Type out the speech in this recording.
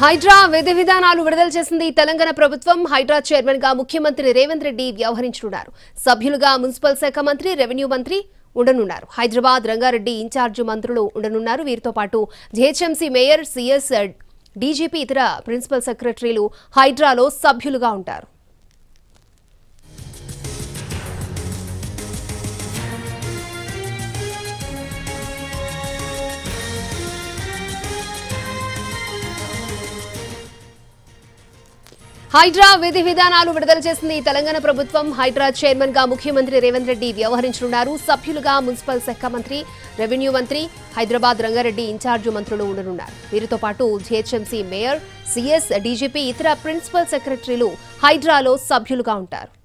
హైడ్రా విధి విధానాలు విడుదల చేసింది తెలంగాణ ప్రభుత్వం హైడ్రా చైర్మన్ గా ముఖ్యమంత్రి రేవంత్ రెడ్డి వ్యవహరించనున్నారు సభ్యులుగా మున్సిపల్ శాఖ మంత్రి రెవెన్యూ మంత్రి ఉండనున్నారు హైదరాబాద్ రంగారెడ్డి ఇన్ఛార్జ్ మంత్రులు ఉండనున్నారు వీరితో పాటు జిహెచ్ఎంసీ మేయర్ సిఎస్ డీజీపీ ఇతర ప్రిన్సిపల్ సెక్రటరీలు హైడ్రాలో సభ్యులుగా ఉంటారు హైడ్రా విధి విధానాలు విడుదల చేసింది తెలంగాణ ప్రభుత్వం హైడ్రా చైర్మన్ గా ముఖ్యమంత్రి రేవంత్ రెడ్డి వ్యవహరించనున్నారు సభ్యులుగా మున్సిపల్ శాఖ మంత్రి రెవెన్యూ మంత్రి హైదరాబాద్ రంగారెడ్డి ఇన్ఛార్జి మంత్రులు ఉండనున్నారు వీరితో పాటు జిహెచ్ఎంసీ మేయర్ సిఎస్ డీజీపీ ఇతర ప్రిన్సిపల్ సెక్రటరీలు హైడ్రాలో సభ్యులుగా ఉంటారు